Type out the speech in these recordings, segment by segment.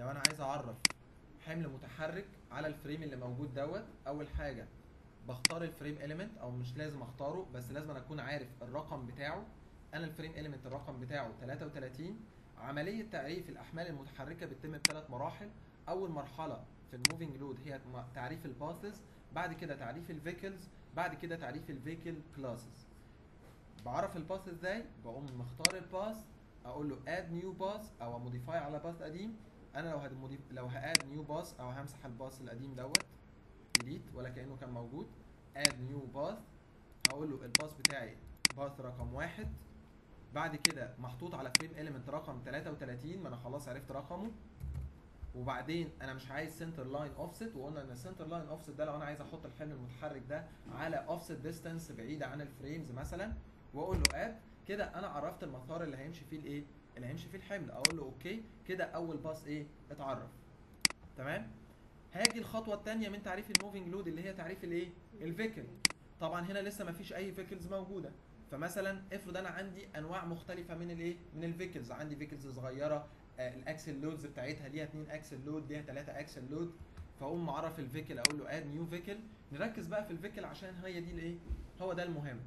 لو انا عايز اعرف حمل متحرك على الفريم اللي موجود دوت اول حاجه بختار الفريم اليمنت او مش لازم اختاره بس لازم أنا اكون عارف الرقم بتاعه انا الفريم اليمنت الرقم بتاعه 33 عمليه تعريف الاحمال المتحركه بتتم بثلاث مراحل اول مرحله في الموفينج لود هي م- تعريف الباثز بعد كده تعريف الفيكلز بعد كده تعريف الفيكل كلاسز بعرف الباث ازاي بقوم مختار الباث اقول له اد نيو باث او موديفاي على باث قديم انا لو هدموديف لو هاد نيو باث او همسح الباث القديم دوت ديليت ولا كانه كان موجود اد نيو باث هقول له الباث بتاعي باث رقم واحد بعد كده محطوط على فريم اليمنت رقم 33 ما انا خلاص عرفت رقمه وبعدين انا مش عايز سنتر لاين اوفست وقلنا ان السنتر لاين اوفست ده لو انا عايز احط الحمل المتحرك ده على اوفست ديستانس بعيده عن الفريمز مثلا واقول له اد كده انا عرفت المسار اللي هيمشي فيه الايه اللي هيمشي فيه الحمل اقول له اوكي كده اول باص ايه اتعرف تمام هاجي الخطوه الثانيه من تعريف الموفينج لود اللي هي تعريف الايه الفيكل طبعا هنا لسه ما فيش اي فيكلز موجوده فمثلا افرض انا عندي انواع مختلفه من الايه من الفيكلز عندي فيكلز صغيره آه الاكسل لودز بتاعتها ليها 2 اكسل لود ليها 3 اكسل لود فاقوم معرف الفيكل اقول له اد نيو فيكل نركز بقى في الفيكل عشان هي دي الايه هو ده المهم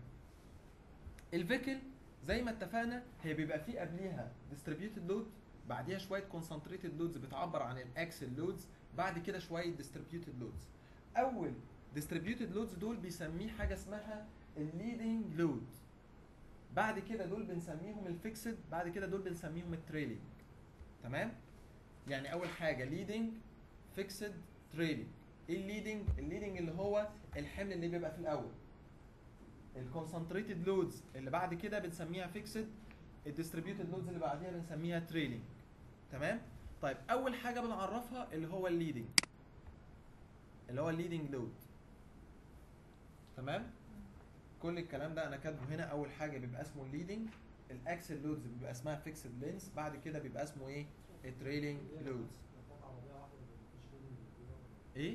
الفيكل زي ما اتفقنا هي بيبقى فيه قبليها ديستريبيوتد لود بعديها شويه كونسنتريتد لودز بتعبر عن الاكسل لودز بعد كده شويه ديستريبيوتد لودز اول ديستريبيوتد لودز دول بيسميه حاجه اسمها الليدنج لود بعد كده دول بنسميهم الفيكسد بعد كده دول بنسميهم التريلينج تمام يعني اول حاجه ليدنج فيكسد تريلينج ايه الليدنج الليدنج اللي هو الحمل اللي بيبقى في الاول الكونسنتريتد لودز اللي بعد كده بنسميها فيكسد الديستريبيوتد لودز اللي بعديها بنسميها تريلينج تمام طيب اول حاجه بنعرفها اللي هو الليدنج اللي هو الليدنج لود تمام كل الكلام ده انا كاتبه هنا اول حاجه بيبقى اسمه الليدنج الاكسل لودز بيبقى اسمها فيكسد لينس بعد كده بيبقى اسمه ايه التريلينج لودز ايه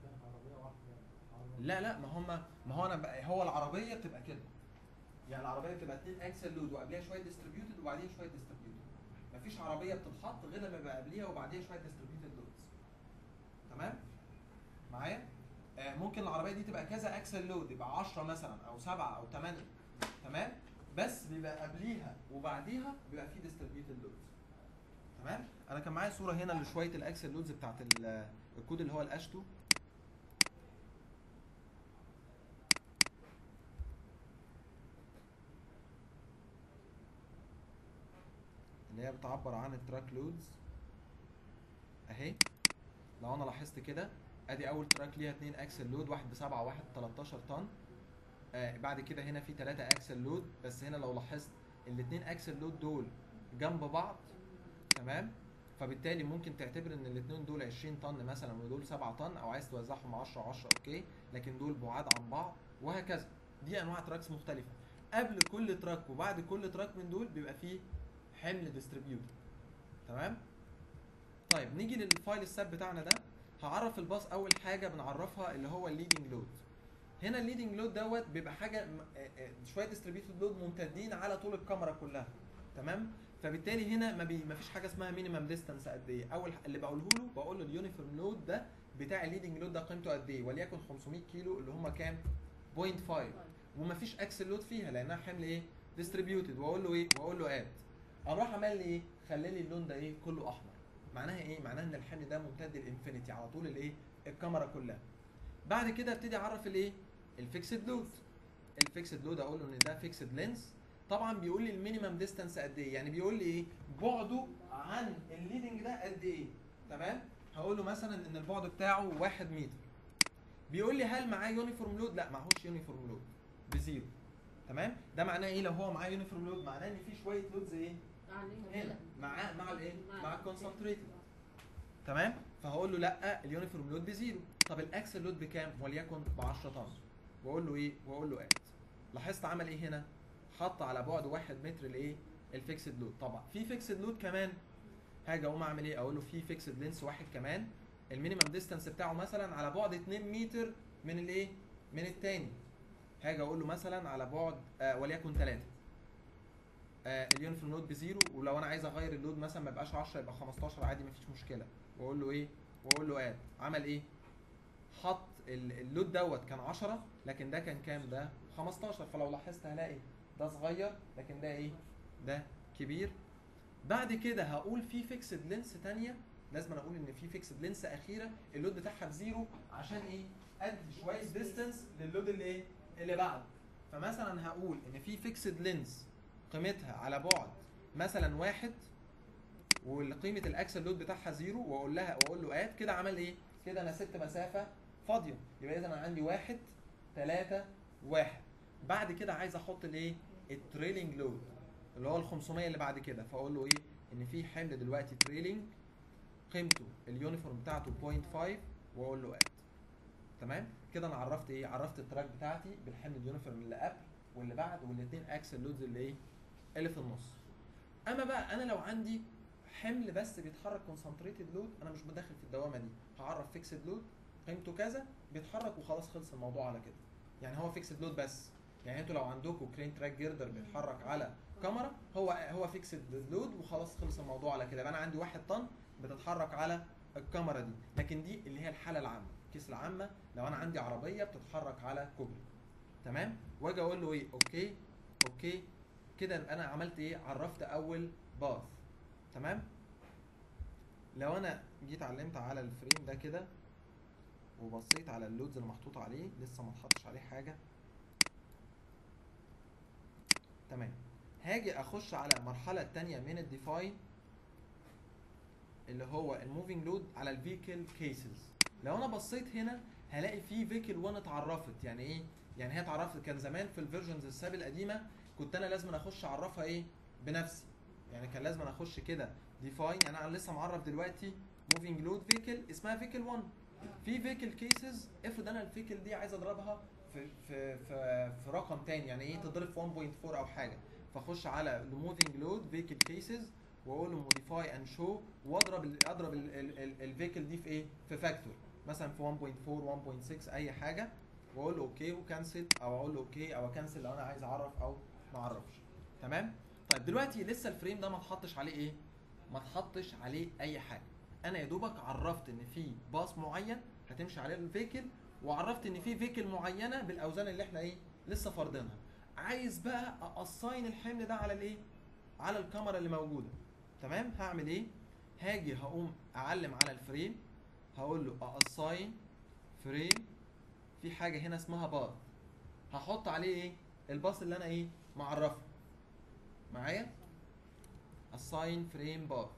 لا لا ما هم ما هو انا بقى هو العربيه بتبقى كده يعني العربيه بتبقى اتنين اكسل لود وقبلها شويه ديستريبيوتد وبعدين شويه ديستريبيوتد مفيش عربيه بتتحط غير لما يبقى قبليها وبعديها شويه ديستريبيوتد لودز تمام معايا آه ممكن العربيه دي تبقى كذا اكسل لود يبقى 10 مثلا او 7 او 8 تمام بس بيبقى قبليها وبعديها بيبقى في ديستريبيوتد لودز تمام انا كان معايا صوره هنا لشويه الاكسل لودز بتاعت ال- الكود اللي هو الاشتو اللي هي بتعبر عن التراك لودز اهي لو انا لاحظت كده ادي اول تراك ليها 2 اكسل لود واحد ب 7 وواحد 13 طن آه بعد كده هنا في 3 اكسل لود بس هنا لو لاحظت الاثنين اكسل لود دول جنب بعض تمام فبالتالي ممكن تعتبر ان الاثنين دول 20 طن مثلا ودول 7 طن او عايز توزعهم 10 10 اوكي لكن دول بعاد عن بعض وهكذا دي انواع تراكس مختلفه قبل كل تراك وبعد كل تراك من دول بيبقى فيه حمل ديستريبيوتر تمام طيب نيجي للفايل الساب بتاعنا ده هعرف الباص اول حاجه بنعرفها اللي هو الليدنج لود هنا الليدنج لود دوت بيبقى حاجه م- آه، آه، شويه ديستريبيوتد لود ممتدين على طول الكاميرا كلها تمام فبالتالي هنا ما, بي ما فيش حاجه اسمها مينيمم ديستانس قد ايه اول ح- اللي بقوله له بقول له اليونيفورم لود ده بتاع الليدنج لود ده قيمته قد ايه وليكن 500 كيلو اللي هم كام 0.5 ومفيش اكسل لود فيها لانها حمل ايه ديستريبيوتد واقول له ايه واقول له اد اروح عمل لي ايه خلي لي اللون ده ايه كله احمر معناها ايه معناها ان الحمل ده ممتد الانفينيتي على طول الايه الكاميرا كلها بعد كده ابتدي اعرف الايه الفيكسد لود الفيكسد لود اقول له ان ده فيكسد لينس طبعا بيقول لي المينيمم ديستانس قد ايه يعني بيقول لي ايه بعده عن الليدنج ده قد ايه تمام هقول له مثلا ان البعد بتاعه 1 متر بيقول لي هل معاه يونيفورم لود لا معهوش يونيفورم لود بزيرو تمام ده معناه ايه لو هو معاه يونيفورم لود معناه ان في شويه لودز ايه هنا مع مع الايه مع الكونسنتريتد تمام فهقول له لا اليونيفورم لود بزيرو طب الاكسل لود بكام وليكن ب 10 طن واقول له ايه واقول له اد لاحظت عمل ايه هنا حط على بعد 1 متر الايه الفيكسد لود طبعا في فيكسد لود كمان هاجي اقوم اعمل ايه اقول له في فيكسد لينس واحد كمان المينيمم ديستانس بتاعه مثلا على بعد 2 متر من الايه من التاني هاجي اقول له مثلا على بعد آه وليكن 3 آه اليونيفورم لود بزيرو ولو انا عايز اغير اللود مثلا ما يبقاش 10 يبقى 15 عادي مفيش مشكله واقول له ايه واقول له اد عمل ايه حط ال- اللود دوت كان 10 لكن ده كان كام ده 15 فلو لاحظت هلاقي ده صغير لكن ده ايه ده كبير بعد كده هقول في فيكسد لينس تانية لازم أنا اقول ان في فيكسد لينس اخيره اللود بتاعها بزيرو عشان ايه ادي شويه ديستنس للود اللي ايه اللي بعد فمثلا هقول ان في فيكسد لينس قيمتها على بعد مثلا واحد وقيمه الاكسل لود بتاعها زيرو واقول لها واقول له اد كده عمل ايه كده انا سبت مسافه فاضيه يبقى اذا انا عندي واحد ثلاثة واحد بعد كده عايز احط الايه التريلينج لود اللي هو ال 500 اللي بعد كده فاقول له ايه ان في حمل دلوقتي تريلينج قيمته اليونيفورم بتاعته 0.5 واقول له اد تمام كده انا عرفت ايه عرفت التراك بتاعتي بالحمل اليونيفورم اللي قبل واللي بعد والاثنين اكسل لودز اللي ايه اللي في النص اما بقى انا لو عندي حمل بس بيتحرك كونسنتريتد لود انا مش بدخل في الدوامه دي هعرف فيكسد لود قيمته كذا بيتحرك وخلاص خلص الموضوع على كده يعني هو فيكسد لود بس يعني انتوا لو عندكم كرين تراك جيردر بيتحرك على كاميرا هو هو فيكسد لود وخلاص خلص الموضوع على كده يبقى انا عندي واحد طن بتتحرك على الكاميرا دي لكن دي اللي هي الحاله العامه الكيس العامه لو انا عندي عربيه بتتحرك على كوبري تمام واجي اقول له ايه اوكي اوكي كده انا عملت ايه عرفت اول باث تمام لو انا جيت علمت على الفريم ده كده وبصيت على اللودز اللي محطوط عليه لسه ما اتحطش عليه حاجه تمام هاجي اخش على المرحله الثانيه من الديفاين اللي هو الموفينج لود على الفيكل كيسز لو انا بصيت هنا هلاقي في فيكل 1 اتعرفت يعني ايه يعني هي اتعرفت كان زمان في الفيرجنز الساب القديمه كنت انا لازم اخش اعرفها ايه بنفسي يعني كان لازم اخش كده ديفاين يعني انا لسه معرف دلوقتي موفينج لود فيكل اسمها فيكل 1 في فيكل كيسز افرض انا الفيكل دي عايز اضربها في في في, في رقم تاني يعني ايه تضرب في 1.4 او حاجه فاخش على الموفينج لود فيكل كيسز واقول له موديفاي اند شو واضرب ال اضرب الفيكل دي في ايه في فاكتور مثلا في 1.4 1.6 اي حاجه واقول له اوكي وكانسل او اقول له اوكي او اكنسل لو انا عايز اعرف او ما اعرفش تمام طيب دلوقتي لسه الفريم ده ما اتحطش عليه ايه ما اتحطش عليه اي حاجه انا يا دوبك عرفت ان في باص معين هتمشي عليه الفيكل وعرفت ان في فيكل معينه بالاوزان اللي احنا ايه لسه فارضينها عايز بقى اقصاين الحمل ده على الايه على الكاميرا اللي موجوده تمام هعمل ايه هاجي هقوم اعلم على الفريم هقول له اقصاين فريم في حاجه هنا اسمها باث هحط عليه ايه الباص اللي انا ايه معرفه معايا assign frame path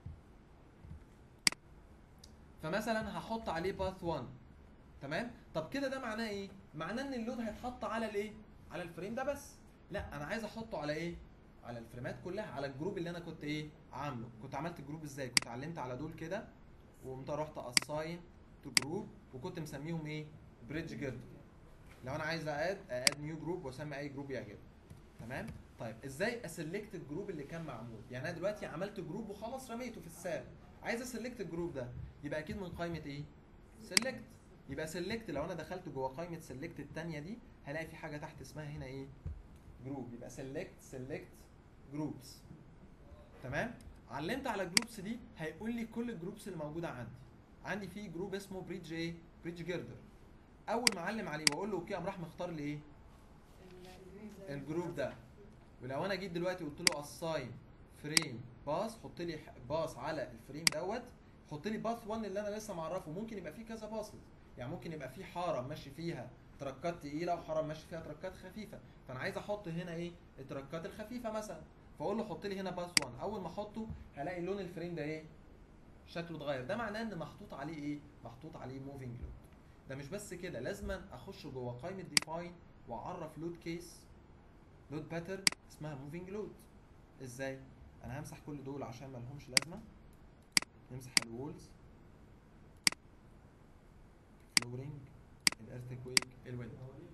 فمثلا هحط عليه باث 1 تمام طب كده ده معناه ايه معناه ان اللود هيتحط على الايه على الفريم ده بس لا انا عايز احطه على ايه على الفريمات كلها على الجروب اللي انا كنت ايه عامله كنت عملت الجروب ازاي كنت علمت على دول كده وقمت رحت اساين تو جروب وكنت مسميهم ايه بريدج جيرد لو انا عايز ااد اد نيو جروب واسمي اي جروب يعجبني تمام طيب ازاي اسلكت الجروب اللي كان معمول يعني انا دلوقتي عملت جروب وخلاص رميته في الساب عايز اسلكت الجروب ده يبقى اكيد من قائمه ايه سلكت يبقى سلكت لو انا دخلت جوه قائمه سلكت الثانيه دي هلاقي في حاجه تحت اسمها هنا ايه جروب يبقى سلكت سلكت جروبس تمام علمت على جروبس دي هيقول لي كل الجروبس اللي موجوده عندي عندي في جروب اسمه بريدج ايه بريدج جيردر اول ما اعلم عليه واقول له اوكي قام راح مختار لي ايه الجروب ده ولو انا جيت دلوقتي قلت له اساين فريم باص حط لي باص على الفريم دوت حط لي باث 1 اللي انا لسه معرفه ممكن يبقى فيه كذا باص يعني ممكن يبقى فيه حاره ماشي فيها تركات تقيله وحاره ماشي فيها تركات خفيفه فانا عايز احط هنا ايه التركات الخفيفه مثلا فاقول له حط لي هنا باث 1 اول ما احطه هلاقي لون الفريم ده ايه شكله اتغير ده معناه ان محطوط عليه ايه محطوط عليه موفينج لود ده مش بس كده لازما اخش جوه قائمه ديفاين واعرف لود كيس لود باترن اسمها موفينج لود ازاي انا همسح كل دول عشان ما لهمش لازمه نمسح الوولز فلورينج الارثكويك الويند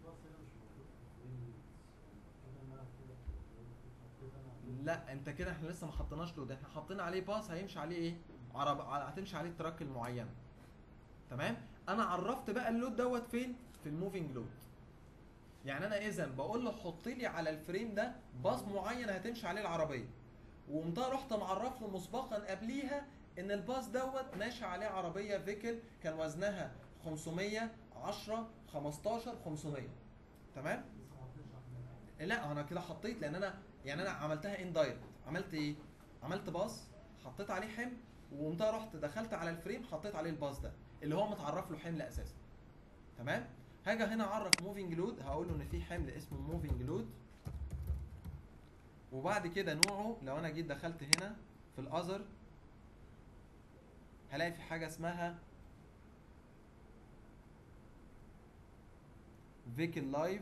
لا انت كده احنا لسه ما حطيناش لود احنا حاطين عليه باص هيمشي عليه ايه عرب هتمشي عليه التراك المعينه تمام انا عرفت بقى اللود دوت فين في الموفينج لود يعني انا اذا بقول له حط لي على الفريم ده باص معين هتمشي عليه العربيه وقمت رحت معرف له مسبقا قبليها ان الباص دوت ماشي عليه عربيه فيكل كان وزنها 500 10 15 500 تمام لا انا كده حطيت لان انا يعني انا عملتها ان دايركت عملت ايه عملت باص حطيت عليه حمل وقمت رحت دخلت على الفريم حطيت عليه الباص ده اللي هو متعرف له حمل اساسا تمام هاجي هنا اعرف موفينج لود هقول له ان في حمل اسمه موفينج لود وبعد كده نوعه لو انا جيت دخلت هنا في الاذر هلاقي في حاجه اسمها فيكل لايف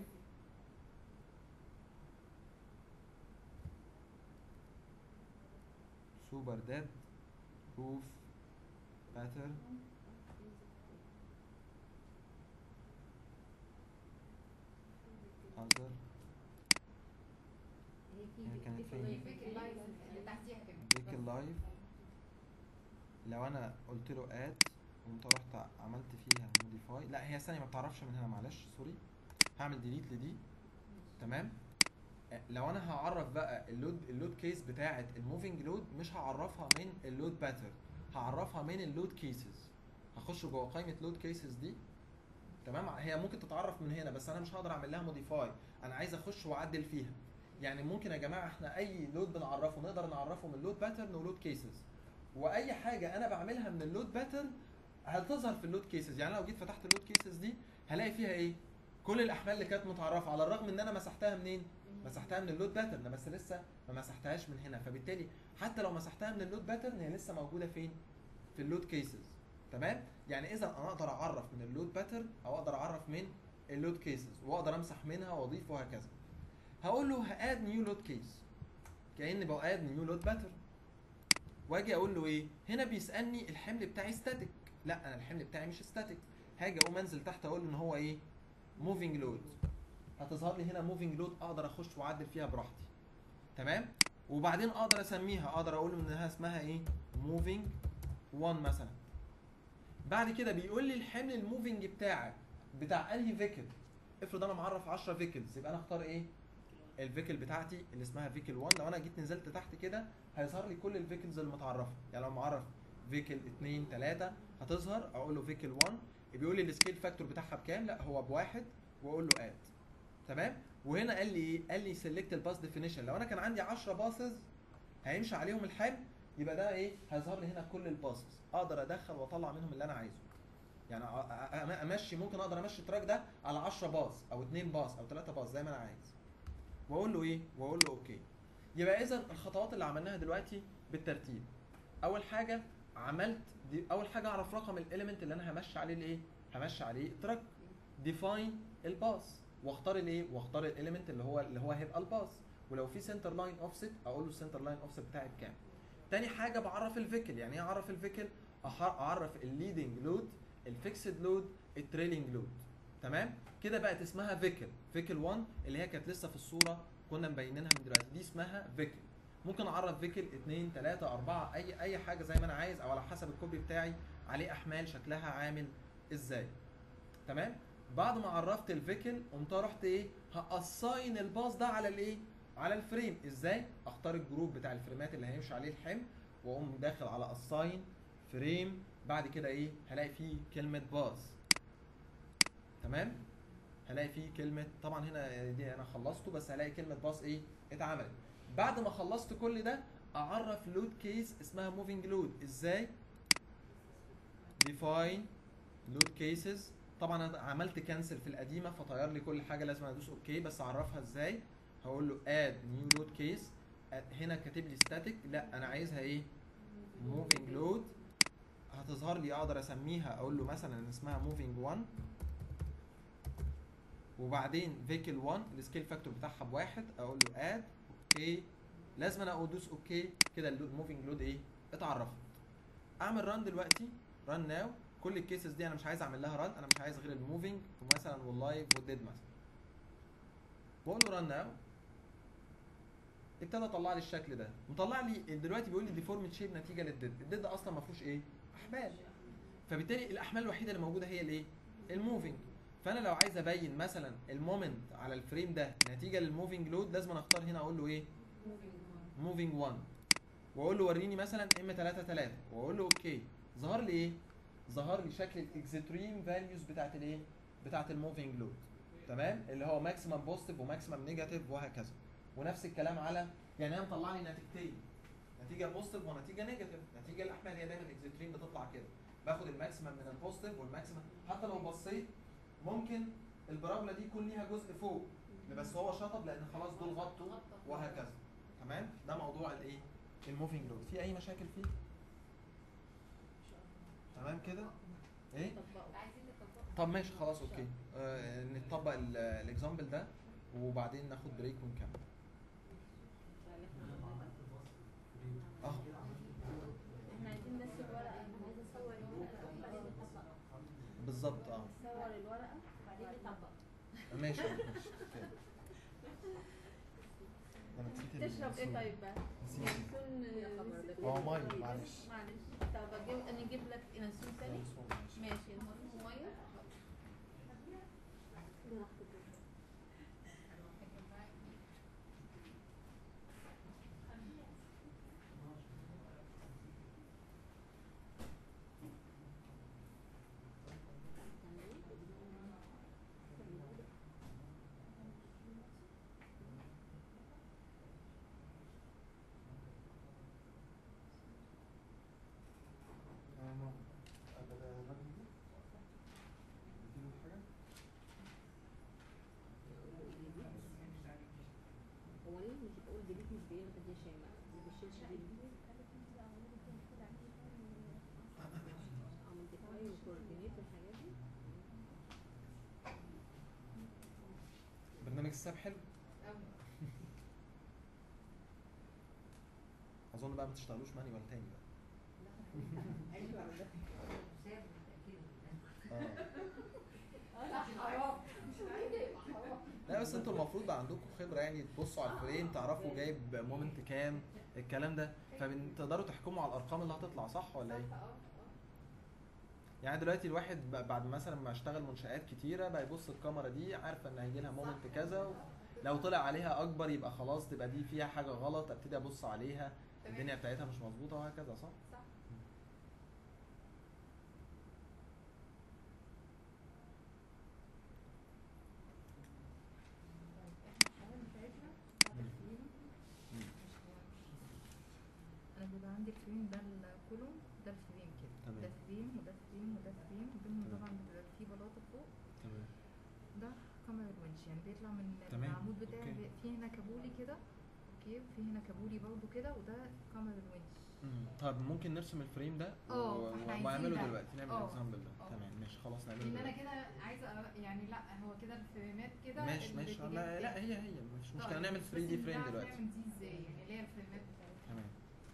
سوبر ديد روف باتر اذر هي كانت فين؟ فكر لايف اللي تحتيها كده فيكل لايف لو انا قلت له اد وانت رحت عملت فيها موديفاي لا هي ثانيه ما بتعرفش من هنا معلش سوري هعمل ديليت لدي تمام آه، لو انا هعرف بقى اللود اللود كيس بتاعه الموفينج لود مش هعرفها من اللود باترن هعرفها من اللود كيسز هخش جوه قائمه لود كيسز دي تمام هي ممكن تتعرف من هنا بس انا مش هقدر اعمل لها موديفاي انا عايز اخش واعدل فيها يعني ممكن يا جماعه احنا اي لود بنعرفه نقدر نعرفه من لود باترن ولود كيسز واي حاجه انا بعملها من اللود باترن هتظهر في اللود كيسز يعني لو جيت فتحت اللود كيسز دي هلاقي فيها ايه كل الاحمال اللي كانت متعرفه على الرغم ان انا مسحتها منين مسحتها من اللود باترن بس لسه ما مسحتهاش من هنا فبالتالي حتى لو مسحتها من اللود باترن هي لسه موجوده فين في اللود كيسز تمام يعني اذا انا اقدر اعرف من اللود باترن او اقدر اعرف من اللود كيسز واقدر امسح منها واضيف وهكذا هقول له هاد نيو لود كيس كاني بقاد نيو لود باترن واجي اقول له ايه هنا بيسالني الحمل بتاعي ستاتيك لا انا الحمل بتاعي مش ستاتيك هاجي اقوم انزل تحت اقول له ان هو ايه موفينج لود هتظهر لي هنا موفينج لود اقدر اخش واعدل فيها براحتي تمام وبعدين اقدر اسميها اقدر اقول له انها اسمها ايه موفينج 1 مثلا بعد كده بيقول لي الحمل الموفينج بتاعك بتاع انهي فيكل افرض انا معرف 10 فيكلز يبقى انا اختار ايه الفيكل بتاعتي اللي اسمها فيكل 1 لو انا جيت نزلت تحت كده هيظهر لي كل الفيكلز المتعرفه يعني لو معرف فيكل 2 3 هتظهر اقول له فيكل 1 بيقول لي السكيل فاكتور بتاعها بكام لا هو بواحد واقول له اد تمام وهنا قال لي ايه قال لي سيلكت الباس ديفينيشن لو انا كان عندي 10 باسز هيمشي عليهم الحمل يبقى ده ايه هيظهر لي هنا كل الباسز اقدر ادخل واطلع منهم اللي انا عايزه يعني أ- أ- امشي ممكن اقدر امشي التراك ده على 10 باص او 2 باص او 3 باص زي ما انا عايز واقول له ايه واقول له اوكي يبقى اذا الخطوات اللي عملناها دلوقتي بالترتيب اول حاجه عملت دي اول حاجه اعرف رقم الاليمنت اللي انا همشي عليه الايه همشي عليه التراك ديفاين الباص واختار الايه واختار الاليمنت اللي هو اللي هو هيبقى الباص ولو في سنتر لاين اوفست اقول له السنتر لاين اوفست بتاعي بكام تاني حاجه بعرف الفيكل يعني ايه اعرف الفيكل أح- اعرف الليدنج لود الفيكسد لود التريلينج لود تمام كده بقت اسمها فيكل فيكل 1 اللي هي كانت لسه في الصوره كنا مبينينها من دلوقتي دي اسمها فيكل ممكن اعرف فيكل 2 3 4 اي اي حاجه زي ما انا عايز او على حسب الكوبري بتاعي عليه احمال شكلها عامل ازاي تمام بعد ما عرفت الفيكل قمت رحت ايه هاساين الباص ده على الايه على الفريم ازاي اختار الجروب بتاع الفريمات اللي هيمشي عليه الحمل واقوم داخل على اساين فريم بعد كده ايه هلاقي فيه كلمه باص تمام هلاقي فيه كلمه طبعا هنا دي انا خلصته بس هلاقي كلمه باص ايه اتعملت بعد ما خلصت كل ده اعرف لود كيس اسمها موفينج لود ازاي ديفاين لود كيسز طبعا انا عملت كانسل في القديمه فطير لي كل حاجه لازم ادوس اوكي بس اعرفها ازاي هقول له اد نيو لود كيس هنا كاتب لي ستاتيك لا انا عايزها ايه موفينج لود هتظهر لي اقدر اسميها اقول له مثلا ان اسمها موفينج 1 وبعدين فيكل 1 السكيل فاكتور بتاعها بواحد اقول له اد اوكي لازم انا ادوس اوكي كده اللود موفينج لود ايه اتعرفت اعمل ران دلوقتي ران ناو كل الكيسز دي انا مش عايز اعمل لها ران انا مش عايز غير الموفينج ومثلا واللايف والديد مثلا بقول له ران ناو ابتدى طلع لي الشكل ده مطلع لي دلوقتي بيقول لي ديفورمد شيب نتيجه للديد الديد اصلا ما فيهوش ايه احمال فبالتالي الاحمال الوحيده اللي موجوده هي الايه الموفينج فانا لو عايز ابين مثلا المومنت على الفريم ده نتيجه للموفينج لود لازم اختار هنا اقول له ايه موفينج 1 واقول له وريني مثلا ام 3 3 واقول له اوكي ظهر لي ايه ظهر لي شكل الاكستريم فاليوز بتاعت الايه بتاعت الموفينج لود تمام اللي هو ماكسيمم بوزيتيف وماكسيمم نيجاتيف وهكذا ونفس الكلام على يعني هي مطلع لي نتيجتين نتيجه بوزيتيف ونتيجه نيجاتيف نتيجه الاحمال هي دايما الاكستريم بتطلع كده باخد الماكسيمم من البوزيتيف والماكسيمم حتى لو بصيت ممكن البرابله دي يكون ليها جزء فوق بس هو شطب لان خلاص دول غطوا وهكذا تمام ده موضوع الايه الموفينج لود في اي مشاكل فيه تمام كده ايه عايزين نطبقها طب ماشي خلاص اوكي آه نطبق ال- الاكزامبل ده وبعدين ناخد بريك ونكمل اه احنا عايزين بس الورقة انا عايزة اصور الورقة وبعدين نطبق بالظبط اه نصور الورقة وبعدين نطبق ماشي ماشي اوكي انا نسيت ال- تشرب ايه طيب بقى؟ نسيت ينسون يا خبر ده. اه ميه معلش معلش طب اجيب انا اجيب لك ينسون تاني ماشي. ماشي المفروض ميه هو ليه مش بقول ديليت مش بياخد يا شيماء ما بيشيلش ديليت امنتيفاي وكوردينيت والحاجات دي برنامج الساب حلو أوي. اظن بقى ما تشتغلوش مانيوال تاني بقى ايوه اه لا حرام مش عايزه يبقى حرام لا بس انتوا المفروض بقى عندكم خبره يعني تبصوا على الفريم تعرفوا جايب مومنت كام الكلام ده فتقدروا تحكموا على الارقام اللي هتطلع صح ولا ايه؟ صح، اه اه يعني دلوقتي الواحد بقى بعد مثلا ما اشتغل منشآت كتيره بقى يبص الكاميرا دي عارفه ان هيجي لها مومنت كذا و... لو طلع عليها اكبر يبقى خلاص تبقى دي فيها حاجه غلط ابتدي ابص عليها تمام. الدنيا بتاعتها مش مظبوطه وهكذا صح؟ صح انا بيبقى عندي الفريم ده الكولوم ده الفريم كده تمام. ده فريم وده فريم وده فريم بينهم تمام. طبعا بتبقى في بلاطه فوق تمام ده كاميرا الونش يعني بيطلع من تمام. العمود بتاعي أوكي. بي- في هنا كابولي كده اوكي وفي هنا كابولي برضو كده وده كاميرا الونش طب ممكن نرسم الفريم ده اه، و- احنا عايزين ونعمله ده. دلوقتي نعمل اه، الاكزامبل ده اه. تمام ماشي خلاص نعمله لان انا دلوقتي كده عايزه أ- يعني لا هو كده الفريمات كده ماشي ماشي الاتجاه لا, لا بتاعي. هي هي مش طيب، مشكله نعمل بس 3 دي انت فريم بتعرف دلوقتي تعمل دي ازاي يعني اللي هي الفريمات بتاعتها تمام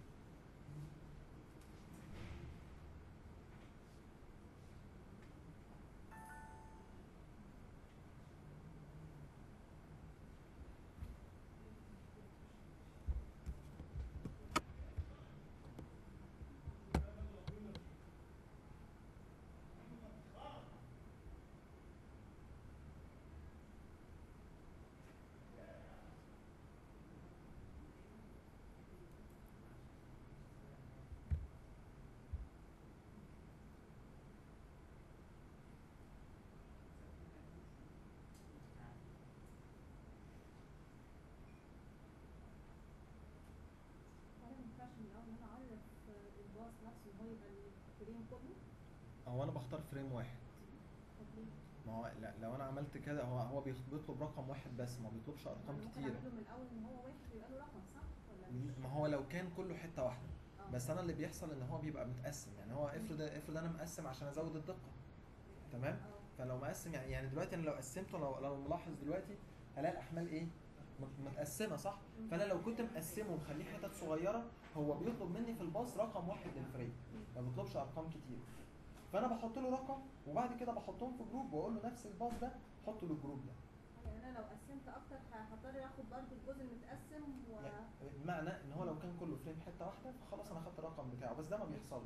انا ما ينفعش من الاول ان انا اعرف الباص نفسه ان هو يبقى الفريم كله هو انا بختار فريم واحد طب ليه؟ ما هو لا لو انا عملت كده هو هو بيخ- بيطلب رقم واحد بس ما بيطلبش ارقام أنا ممكن كتيره اعمله من الاول ان هو واحد ويبقى له رقم صح ولا مش؟ ما هو لو كان كله حته واحده آه. بس انا اللي بيحصل ان هو بيبقى متقسم يعني هو افرض افرض انا مقسم عشان ازود الدقه تمام اه فلو مقسم يعني يعني دلوقتي انا لو قسمته لو لو ملاحظ دلوقتي هلاقي الاحمال ايه مت- متقسمه صح فانا لو كنت مقسمه ومخليه حتت صغيره هو بيطلب مني في الباص رقم واحد للفريم ما بيطلبش ارقام كتير فانا بحط له رقم وبعد كده بحطهم في جروب واقول له نفس الباص ده حطه للجروب ده يعني انا لو قسمت اكتر ه- هضطر اخد برضه الجزء المتقسم و يعني بمعنى ان هو لو كان كله فريم حته واحده فخلاص انا خدت الرقم بتاعه بس ده ما بيحصلش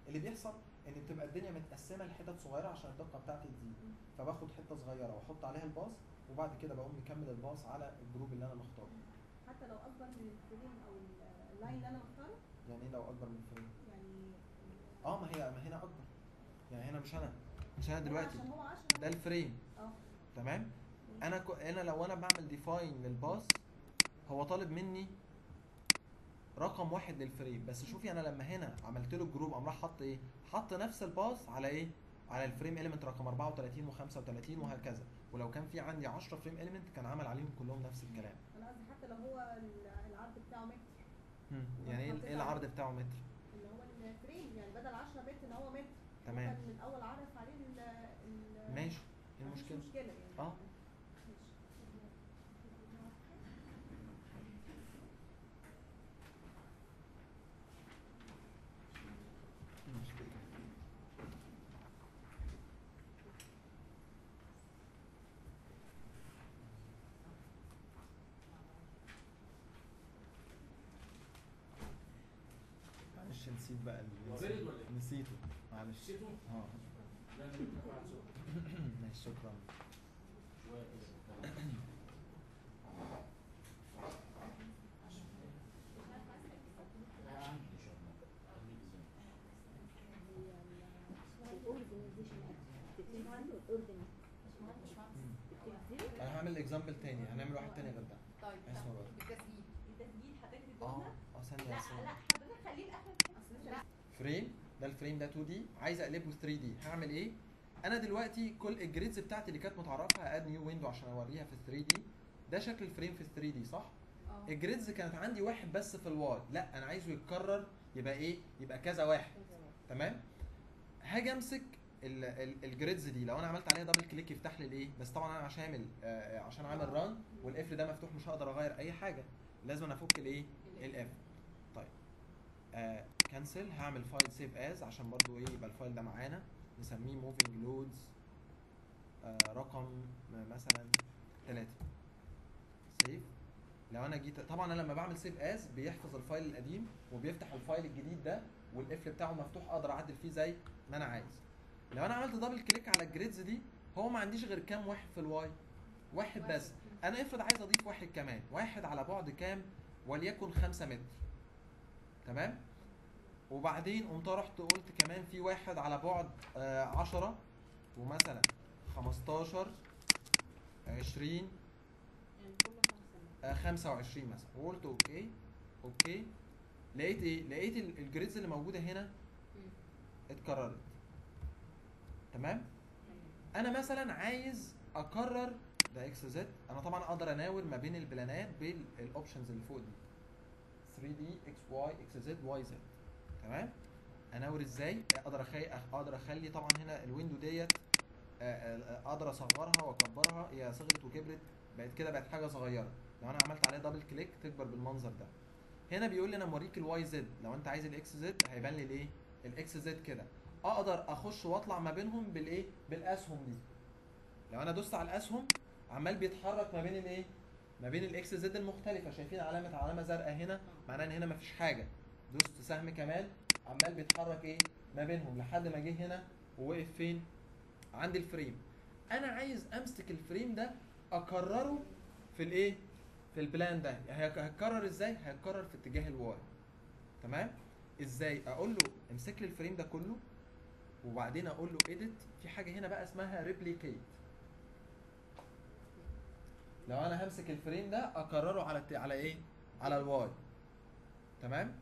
اللي بيحصل ان بتبقى الدنيا متقسمه لحتت صغيره عشان الدقه بتاعتي تزيد فباخد حته صغيره واحط عليها الباص وبعد كده بقوم مكمل الباص على الجروب اللي انا مختاره حتى لو اكبر من الفريم او ال- اللاين اللي انا مختاره يعني ايه لو اكبر من الفريم يعني اه ما هي ما هنا اكبر يعني هنا مش انا مش انا هو دلوقتي عشان هو 10 ده الفريم اه تمام انا كو انا لو انا بعمل ديفاين للباص هو طالب مني رقم واحد للفريم بس شوفي انا لما هنا عملت له الجروب قام راح حط ايه حط نفس الباص على ايه على الفريم اليمنت رقم 34 و35 وهكذا ولو كان في عندي 10 فريم اليمنت كان عمل عليهم كلهم نفس الكلام انا قصدي حتى لو هو ال- العرض بتاعه متر يعني ايه ايه العرض بتاعه متر اللي هو الفريم يعني بدل 10 بت ان هو متر تمام كان من الاول عرف عليه ال ال ماشي ايه مفيش المشكله مشكله يعني اه معلش نسيت بقى ال- هو برد ولا ايه؟ نسيته معلش نسيته؟ اه لا انا جبت واحد سخن. ماشي شكرا شويه كده عندي ان شاء الله خليك زي الاورجنايزيشن تبتدي عنده الاورجن انا هعمل اكزامبل تاني هنعمل واحد تاني غير ده طيب اسمه بقى. بالتسجيل التسجيل حضرتك اه الجمله اه ثانيه لا ثانية. لا حضرتك خليه الاخر اصل لا فريم ده الفريم ده 2 دي عايز اقلبه 3 دي هعمل ايه انا دلوقتي كل الجريدز بتاعتي اللي كانت متعرفه هاد نيو ويندو عشان اوريها في 3 دي ده شكل الفريم في 3 دي صح اه الجريدز كانت عندي واحد بس في الواي لا انا عايزه يتكرر يبقى ايه يبقى كذا واحد تمام هاجي امسك ال- ال- الجريدز دي لو انا عملت عليها دبل كليك يفتح لي الايه بس طبعا انا عشان اعمل آه عشان اعمل ران والقفل ده مفتوح مش هقدر اغير اي حاجه لازم أنا افك الايه القفل طيب آه كنسل هعمل فايل سيف از عشان برضو ايه يبقى الفايل ده معانا نسميه موفينج لودز آه رقم مثلا 3 سيف لو انا جيت طبعا انا لما بعمل سيف از بيحفظ الفايل القديم وبيفتح الفايل الجديد ده والقفل بتاعه مفتوح اقدر اعدل فيه زي ما انا عايز لو انا عملت دبل كليك على الجريدز دي هو ما عنديش غير كام واحد في الواي واحد بس انا افرض عايز اضيف واحد كمان واحد على بعد كام وليكن 5 متر تمام وبعدين قمت رحت قلت كمان في واحد على بعد آه 10 ومثلا 15 20 يعني كل خمسة آه 25 مثلا وقلت اوكي اوكي لقيت ايه لقيت ال- الجريدز اللي موجوده هنا اتكررت تمام انا مثلا عايز اكرر ده اكس زد انا طبعا اقدر اناور ما بين البلانات بالاوبشنز اللي فوق دي 3 دي اكس واي اكس زد واي زد تمام اناور ازاي اقدر اخلي اقدر اخلي طبعا هنا الويندو ديت آه، آه، اقدر اصغرها واكبرها هي صغرت وكبرت بقت كده بقت حاجه صغيره لو انا عملت عليها دبل كليك تكبر بالمنظر ده هنا بيقول لي انا موريك الواي زد لو انت عايز الاكس زد هيبان لي الايه الاكس زد كده اقدر اخش واطلع ما بينهم بالايه بالاسهم دي لو انا دوست على الاسهم عمال بيتحرك ما بين الايه ما بين الاكس زد المختلفه شايفين علامه علامه زرقاء هنا معناه ان هنا مفيش حاجه دوست سهم كمان عمال بيتحرك ايه ما بينهم لحد ما جه هنا ووقف فين عند الفريم انا عايز امسك الفريم ده اكرره في الايه في البلان ده يعني هيك- هيتكرر ازاي هيتكرر في اتجاه الواي تمام ازاي اقول له امسك لي الفريم ده كله وبعدين اقول له ايديت في حاجه هنا بقى اسمها ريبليكيت لو انا همسك الفريم ده اكرره على الت... على ايه على الواي تمام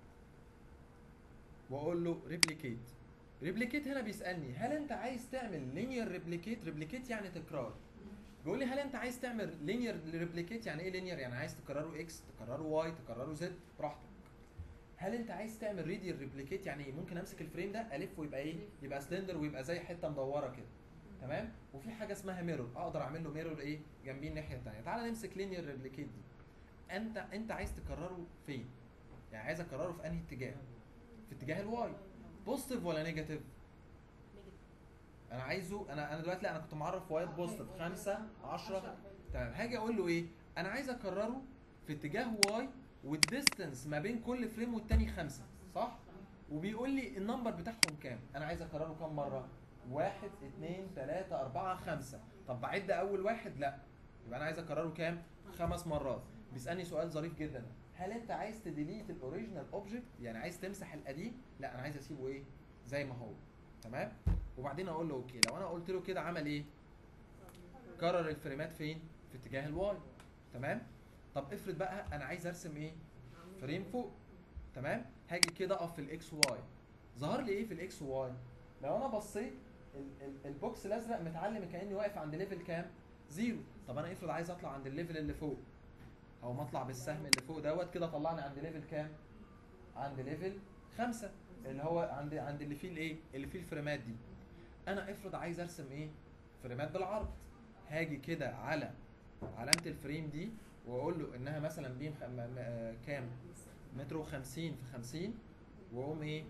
واقول له ريبليكيت ريبليكيت هنا بيسالني هل انت عايز تعمل لينير ريبليكيت ريبليكيت يعني تكرار بيقول لي هل انت عايز تعمل لينير ريبليكيت يعني ايه لينير يعني عايز تكرره اكس تكرره واي تكرره زد براحتك هل انت عايز تعمل ريديال ريبليكيت يعني ايه ممكن امسك الفريم ده الفه يبقى ايه يبقى سلندر ويبقى زي حته مدوره كده تمام وفي حاجه اسمها ميرور اقدر اعمل له ميرور ايه جنبيه الناحيه الثانيه تعال نمسك لينير ريبليكيت دي انت انت عايز تكرره فين يعني عايز اكرره في انهي اتجاه في اتجاه الواي بوزيتيف ولا نيجاتيف انا عايزه انا انا دلوقتي لا انا كنت معرف وايت بوزيتيف 5 10 تمام هاجي اقول له ايه انا عايز اكرره في اتجاه واي والديستنس ما بين كل فريم والتاني خمسة صح وبيقول لي النمبر بتاعهم كام انا عايز اكرره كام مره واحد اتنين تلاتة اربعة خمسة طب بعد اول واحد لا يبقى انا عايز اكرره كام خمس مرات بيسالني سؤال ظريف جدا هل انت عايز تديليت الاوريجينال اوبجكت يعني عايز تمسح القديم لا انا عايز اسيبه ايه زي ما هو تمام وبعدين اقول له اوكي لو انا قلت له كده عمل ايه كرر الفريمات فين في اتجاه الواي تمام طب افرض بقى انا عايز ارسم ايه فريم فوق تمام هاجي كده اقف في الاكس واي ظهر لي ايه في الاكس واي لو انا بصيت ال- ال- البوكس الازرق متعلم كاني واقف عند ليفل كام زيرو طب انا افرض عايز اطلع عند الليفل اللي فوق او ما اطلع بالسهم اللي فوق دوت كده طلعني عند ليفل كام عند ليفل خمسة اللي هو عند عند اللي فيه الايه اللي فيه الفريمات دي انا افرض عايز ارسم ايه فريمات بالعرض هاجي كده على علامة الفريم دي واقول له انها مثلا بيم خ... م... م... آه، كام متر وخمسين في خمسين واقوم ايه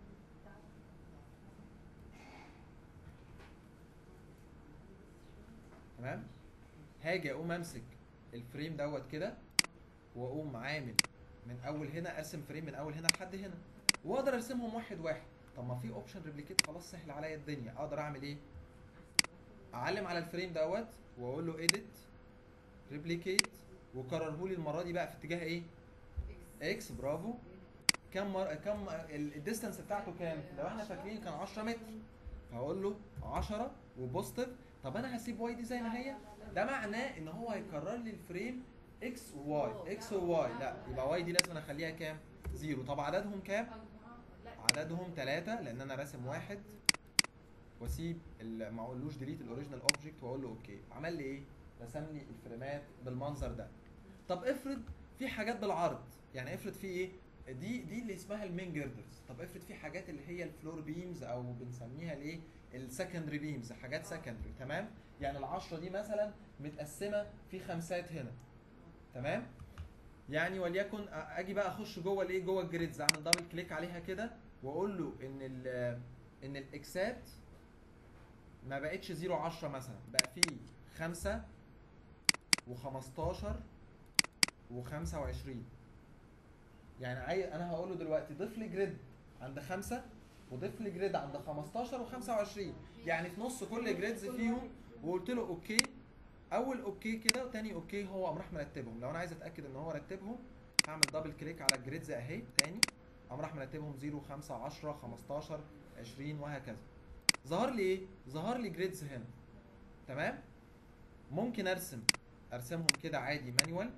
تمام هاجي اقوم امسك الفريم دوت كده واقوم عامل من اول هنا ارسم فريم من اول هنا لحد هنا واقدر ارسمهم واحد واحد طب ما في اوبشن ريبليكيت خلاص سهل عليا الدنيا اقدر اعمل ايه اعلم على الفريم دوت واقول له اديت ريبليكيت وكرره لي المره دي بقى في اتجاه ايه اكس برافو كم مر... كم الديستانس بتاعته كام لو احنا فاكرين كان 10 متر هقول له 10 وبوزيتيف طب انا هسيب واي دي زي ما هي ده معناه ان هو هيكرر لي الفريم اكس وواي اكس وواي لا يبقى واي دي لازم اخليها كام زيرو طب عددهم كام عددهم ثلاثة لان انا راسم واحد واسيب ال- ما اقولوش ديليت الاوريجينال اوبجكت واقول له اوكي عمل لي ايه رسم لي الفريمات بالمنظر ده طب افرض في حاجات بالعرض يعني افرض في ايه دي دي اللي اسمها المين جيردرز طب افرض في حاجات اللي هي الفلور بيمز او بنسميها الايه السكندري بيمز حاجات سكندري تمام يعني العشرة دي مثلا متقسمة في خمسات هنا تمام يعني وليكن أ- اجي بقى اخش جوه الايه جوه الجريدز اعمل دبل كليك عليها كده واقول له ان ال ان الاكسات ما بقتش 0 10 مثلا بقى في 5 و15 و25 يعني عاي... انا هقول له دلوقتي ضيف لي جريد عند 5 وضيف لي جريد عند 15 و25 يعني في نص كل جريدز فيهم وقلت له اوكي اول اوكي كده وتاني اوكي هو قام راح مرتبهم لو انا عايز اتاكد ان هو رتبهم هعمل دبل كليك على الجريدز اهي تاني قام راح مرتبهم 0 5 10 15 20 وهكذا ظهر لي ايه ظهر لي جريدز هنا تمام ممكن ارسم ارسمهم كده عادي مانيوال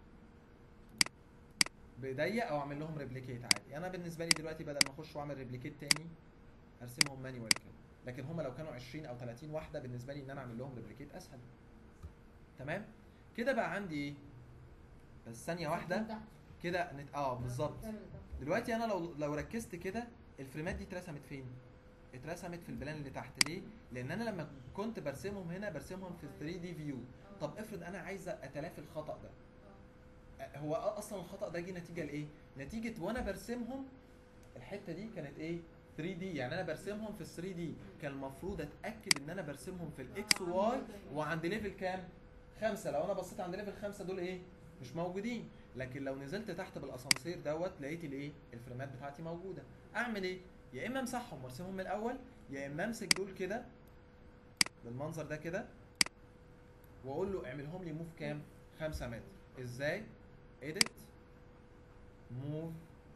بايديا او اعمل لهم ريبليكيت عادي انا بالنسبه لي دلوقتي بدل ما اخش واعمل ريبليكيت تاني ارسمهم مانيوال كده لكن هم لو كانوا 20 او 30 واحده بالنسبه لي ان انا اعمل لهم ريبليكيت اسهل تمام كده بقى عندي ايه بس ثانيه واحده كده نت... اه بالظبط دلوقتي انا لو لو ركزت كده الفريمات دي اترسمت فين اترسمت في البلان اللي تحت ليه لان انا لما كنت برسمهم هنا برسمهم في 3 دي فيو طب افرض انا عايز اتلافي الخطا ده أ- هو أ- اصلا الخطا ده جه نتيجه لايه نتيجه وانا برسمهم الحته دي كانت ايه 3 دي يعني انا برسمهم في 3 دي كان المفروض اتاكد ان انا برسمهم في الاكس واي وعند ليفل كام خمسة لو انا بصيت عند ليفل خمسة دول ايه مش موجودين لكن لو نزلت تحت بالاسانسير دوت لقيت الايه الفريمات بتاعتي موجوده اعمل ايه يا اما امسحهم وارسمهم من الاول يا اما امسك دول كده بالمنظر ده كده واقول له اعملهم لي موف كام 5 متر ازاي edit موف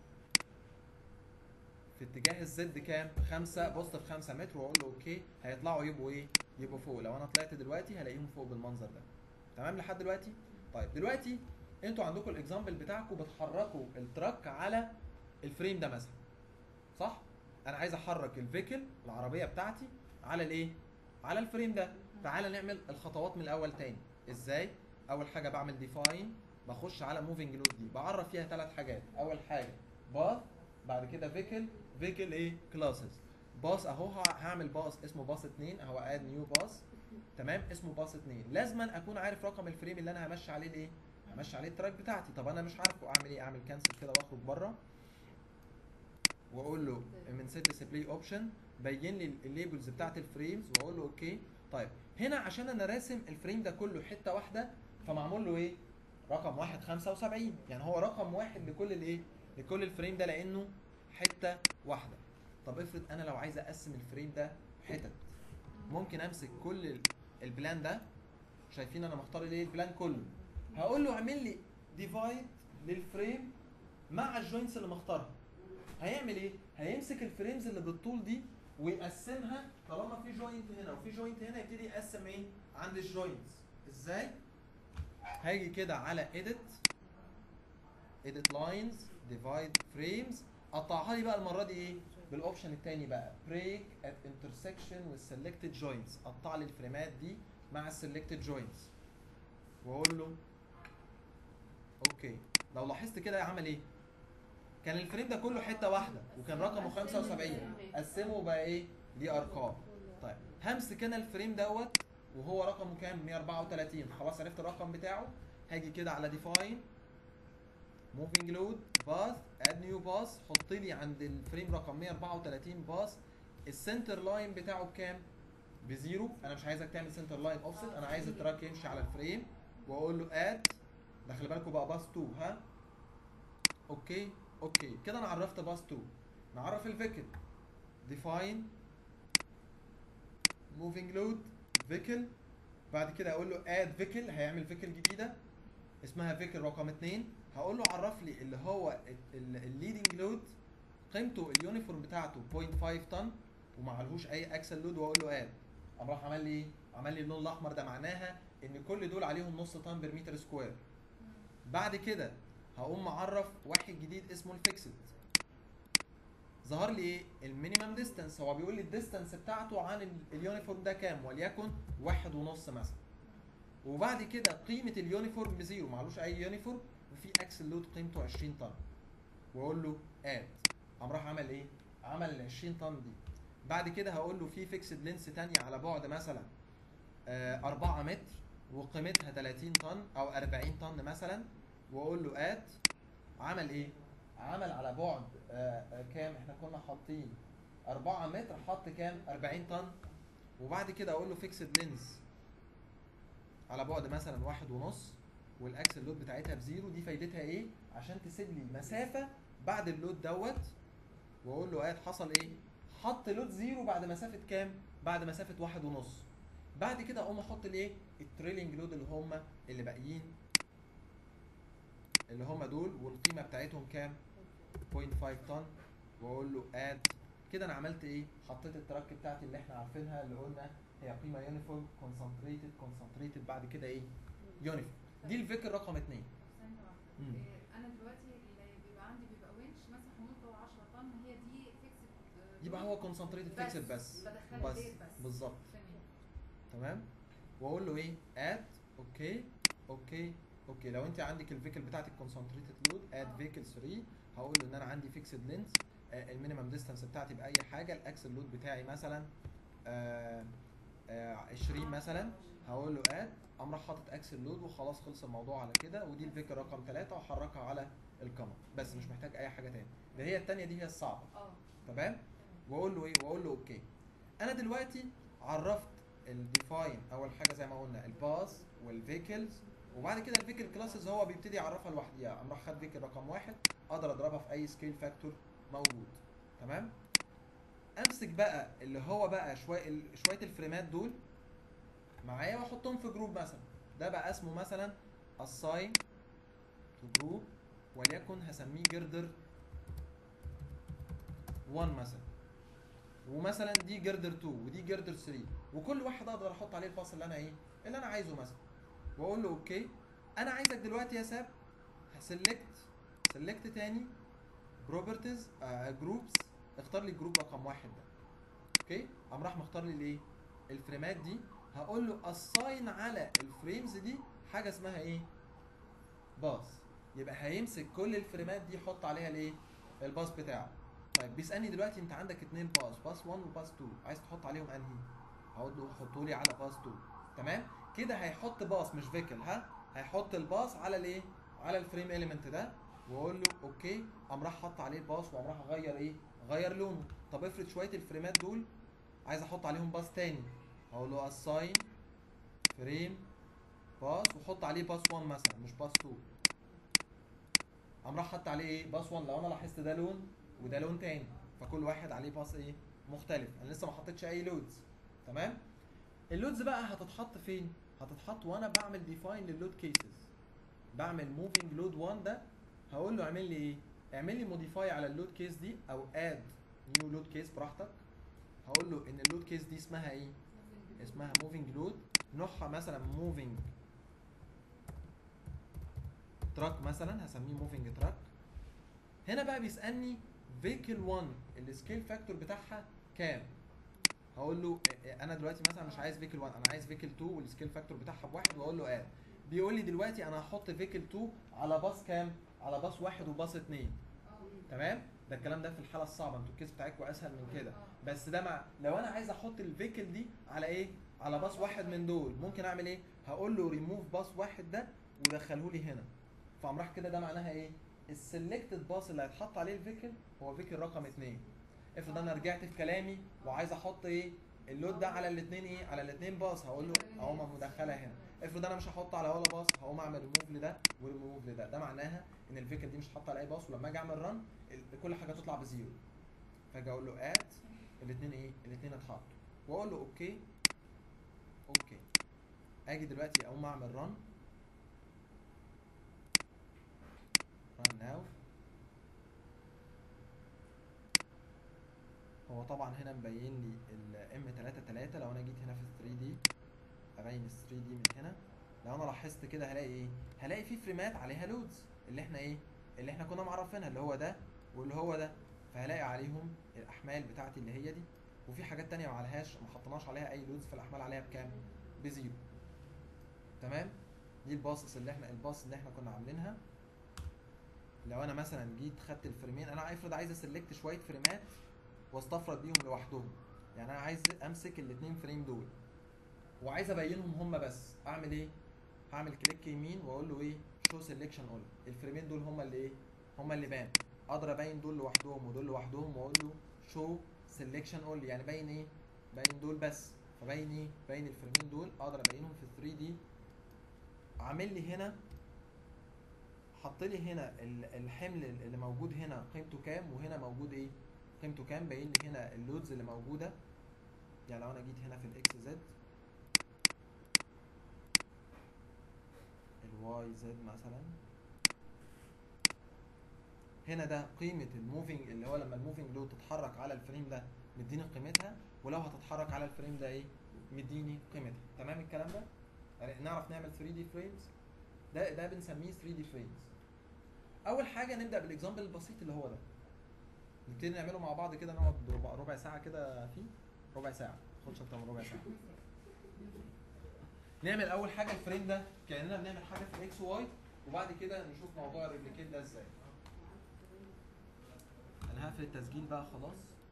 في اتجاه الزد كام 5 بوست في 5 متر واقول له اوكي هيطلعوا يبقوا ايه يبقوا فوق لو انا طلعت دلوقتي هلاقيهم فوق بالمنظر ده تمام لحد دلوقتي طيب دلوقتي انتوا عندكم الاكزامبل بتاعكم بتحركوا التراك على الفريم ده مثلا صح انا عايز احرك الفيكل العربيه بتاعتي على الايه على الفريم ده تعالى نعمل الخطوات من الاول تاني ازاي اول حاجه بعمل ديفاين بخش على موفينج لود دي بعرف فيها ثلاث حاجات اول حاجه باث بعد كده فيكل فيكل ايه كلاسز باص اهو ه- هعمل باص اسمه باص 2 اهو اد نيو باص تمام اسمه باص 2 لازما اكون عارف رقم الفريم اللي انا همشي عليه الايه همشي عليه التراك بتاعتي طب انا مش عارفه اعمل ايه اعمل كانسل كده واخرج بره واقول له من سيت ديسبلاي اوبشن بين لي الليبلز بتاعت الفريمز واقول له اوكي طيب هنا عشان انا راسم الفريم ده كله حته واحده فمعمول له ايه رقم واحد 75 يعني هو رقم واحد لكل الايه لكل الفريم ده لانه حته واحده طب افرض انا لو عايز اقسم الفريم ده حتت ممكن امسك كل ال- البلان ده شايفين انا مختار ليه البلان كله هقول له اعمل لي ديفايد للفريم مع الجوينتس اللي مختارها هيعمل ايه هيمسك الفريمز اللي بالطول دي ويقسمها طالما في جوينت هنا وفي جوينت هنا يبتدي يقسم ايه عند الجوينتس ازاي هاجي كده على edit edit lines divide frames قطعها لي بقى المره دي ايه بالاوبشن التاني بقى break at intersection with selected joints قطع لي الفريمات دي مع السلكتد جوينتس واقول له اوكي لو لاحظت كده عمل ايه كان الفريم ده كله حته واحده وكان رقمه 75 قسمه بقى ايه ليه ارقام طيب همسك انا الفريم دوت وهو رقمه كام 134 خلاص عرفت الرقم بتاعه هاجي كده على define moving load path add new path حط لي عند الفريم رقم 134 باص السنتر لاين بتاعه بكام بزيرو انا مش عايزك تعمل سنتر لاين اوفست انا عايز التراك يمشي على الفريم واقول له اد ده خلي بالكوا بقى باص 2 ها اوكي اوكي كده انا عرفت باص 2 نعرف الفيكل ديفاين موفينج لود فيكل بعد كده اقول له اد فيكل هيعمل فيكل جديده اسمها فيكل رقم 2 هقول له عرف لي اللي هو الليدنج لود قيمته اليونيفورم بتاعته 0.5 طن ومعلهوش اي اكسل لود واقول له اد قام راح عمل لي ايه؟ عمل لي اللون الاحمر ده معناها ان كل دول عليهم نص طن بير متر سكوير بعد كده هقوم معرف واحد جديد اسمه الفيكسد ظهر لي ايه المينيمم ديستانس هو بيقول لي الديستانس بتاعته عن ال- اليونيفورم ده كام وليكن واحد ونص مثلا وبعد كده قيمه اليونيفورم بزيرو معلوش اي يونيفورم وفي اكسل لود قيمته 20 طن واقول له اد قام راح عمل ايه عمل ال 20 طن دي بعد كده هقول له في فيكسد لينس تانية على بعد مثلا 4 متر وقيمتها 30 طن او 40 طن مثلا واقول له اد عمل ايه عمل على بعد آه، آه، كام احنا كنا حاطين 4 متر حط كام 40 طن وبعد كده اقول له فيكسد لينس على بعد مثلا واحد ونص والاكسل لود بتاعتها بزيرو دي فايدتها ايه عشان تسيب لي مسافه بعد اللود دوت واقول له اد حصل ايه حط لود زيرو بعد مسافه كام بعد مسافه واحد ونص بعد كده اقوم احط الايه التريلينج لود اللي هم اللي باقيين اللي هم دول والقيمه بتاعتهم كام 0.5 طن واقول له اد كده انا عملت ايه حطيت التراك بتاعتي اللي احنا عارفينها اللي قلنا هي قيمه يونيفورم كونسنتريتد كونسنتريتد بعد كده ايه يونيفورم دي الفكر رقم اتنين ثانية واحدة. مم. إيه، انا دلوقتي اللي بيبقى عندي بيبقى winch مثلا حمولته 10 طن هي دي فيكسد يبقى هو كونسنتريتد فيكسد بس بدخلها بس ليه بس بالظبط تمام تمام واقول له ايه اد اوكي اوكي اوكي لو انت عندك الفيكل بتاعتك كونسنتريتد لود اد فيكل 3 هقول له ان انا عندي فيكسد لينس المينيمم ديستانس بتاعتي باي حاجه الاكسل لود بتاعي مثلا آه، آه، 20 مثلا هقول له اد قام راح حاطط اكسل لود وخلاص خلص الموضوع على كده ودي الفيكل رقم 3 وحركها على القمر بس مش محتاج اي حاجه تاني ده هي التانيه دي هي الصعبه اه تمام واقول له ايه واقول له اوكي انا دلوقتي عرفت الديفاين اول حاجه زي ما قلنا الباس والفيكلز وبعد كده الفيكل كلاسز هو بيبتدي يعرفها لوحديها قام راح خد فيكل رقم واحد اقدر اضربها في اي سكيل فاكتور موجود تمام امسك بقى اللي هو بقى شويه ال- شويه الفريمات دول معايا واحطهم في جروب مثلا ده بقى اسمه مثلا assign to group وليكن هسميه جردر 1 مثلا ومثلا دي جردر 2 ودي جردر 3 وكل واحد اقدر احط عليه الباص اللي انا ايه اللي انا عايزه مثلا واقول له اوكي انا عايزك دلوقتي يا ساب هسلكت سلكت تاني بروبرتيز جروبس اختار لي الجروب رقم واحد ده اوكي قام راح مختار لي الايه الفريمات دي هقول له اساين على الفريمز دي حاجه اسمها ايه باص يبقى هيمسك كل الفريمات دي يحط عليها الايه الباص بتاعه طيب بيسالني دلوقتي انت عندك اتنين باص باص 1 وباص 2 عايز تحط عليهم انهي هقول له حطوا لي على باص 2 تمام كده هيحط باص مش فيكل ها هيحط الباص على الايه على الفريم اليمنت ده واقول له اوكي قام راح حط عليه الباص وقام راح غير ايه غير لونه طب افرض شويه الفريمات دول عايز احط عليهم باص تاني هقول له اساين فريم باص وحط عليه باص 1 مثلا مش باص 2 قام راح حط عليه ايه باص 1 لو انا لاحظت ده لون وده لون تاني فكل واحد عليه باص ايه مختلف انا لسه ما حطيتش اي لودز تمام اللودز بقى هتتحط فين هتتحط وانا بعمل ديفاين لللود كيسز بعمل موفينج لود 1 ده هقول له اعمل لي ايه اعمل لي موديفاي على اللود كيس دي او اد نيو لود كيس براحتك هقول له ان اللود كيس دي اسمها ايه اسمها موفينج لود نوعها مثلا موفينج تراك مثلا هسميه موفينج تراك هنا بقى بيسالني فيكل 1 السكيل فاكتور بتاعها كام هقول له إيه- إيه، انا دلوقتي مثلا مش عايز فيكل 1 انا عايز فيكل 2 والسكيل فاكتور بتاعها بواحد واقول له اد بيقول لي دلوقتي انا هحط فيكل 2 على باص كام على باص واحد وباص اتنين تمام ده الكلام ده في الحاله الصعبه انتوا الكيس بتاعتكم اسهل من كده بس ده مع لو انا عايز احط الفيكل دي على ايه على باص واحد من دول ممكن اعمل ايه هقول له ريموف باص واحد ده ودخله لي هنا فقام راح كده ده معناها ايه السلكتد باص اللي هيتحط عليه الفيكل هو فيكل رقم اتنين افرض انا رجعت في كلامي وعايز احط ايه اللود ده على الاثنين ايه على الاثنين باص هقول له اقوم مدخلها هنا افرض انا مش هحط على ولا باص هقوم اعمل ريموف لده وريموف لده ده معناها ان الفيكل دي مش هتحط على اي باص ولما اجي اعمل رن كل حاجه تطلع بزيرو فاجي اقول له اد الاثنين ايه الاثنين اتحطوا واقول له اوكي اوكي اجي دلوقتي اقوم اعمل رن رن ناو هو طبعا هنا مبين لي الام 33 لو انا جيت هنا في 3 دي ابين ال 3 دي من هنا لو انا لاحظت كده هلاقي ايه هلاقي في فريمات عليها لودز اللي احنا ايه اللي احنا كنا معرفينها اللي هو ده واللي هو ده فهلاقي عليهم الاحمال بتاعتي اللي هي دي وفي حاجات تانية ما عليهاش ما حطيناش عليها اي لودز فالاحمال عليها بكام بزيرو تمام دي الباصص اللي احنا الباص اللي احنا كنا عاملينها لو انا مثلا جيت خدت الفريمين انا افرض عايز اسلكت شويه فريمات واستفرد بيهم لوحدهم يعني انا عايز امسك الاثنين فريم دول وعايز ابينهم هم بس اعمل ايه هعمل كليك يمين واقول له ايه شو سيلكشن اول الفريمين دول هم اللي ايه هم اللي بان اقدر ابين دول لوحدهم ودول لوحدهم واقول له شو سيلكشن اول يعني باين ايه باين دول بس فباين ايه باين الفريمين دول اقدر ابينهم في 3 دي عامل لي هنا حط لي هنا ال- الحمل اللي موجود هنا قيمته كام وهنا موجود ايه قيمته كام باين لي هنا اللودز اللي موجوده يعني لو انا جيت هنا في الاكس زد الواي زد مثلا هنا ده قيمه الموفينج اللي هو لما الموفينج لود تتحرك على الفريم ده مديني قيمتها ولو هتتحرك على الفريم ده ايه مديني قيمتها تمام الكلام ده يعني نعرف نعمل 3 دي فريمز ده ده بنسميه 3 دي فريمز اول حاجه نبدا بالاكزامبل البسيط اللي هو ده نبتدي نعمله مع بعض كده نقعد ربع, ربع ساعه كده فيه ربع ساعه ما تاخدش اكتر من ربع ساعه نعمل اول حاجه الفريم ده كاننا بنعمل حاجه في الاكس واي وبعد كده نشوف موضوع الريبليكيت ده ازاي انا هقفل التسجيل بقى خلاص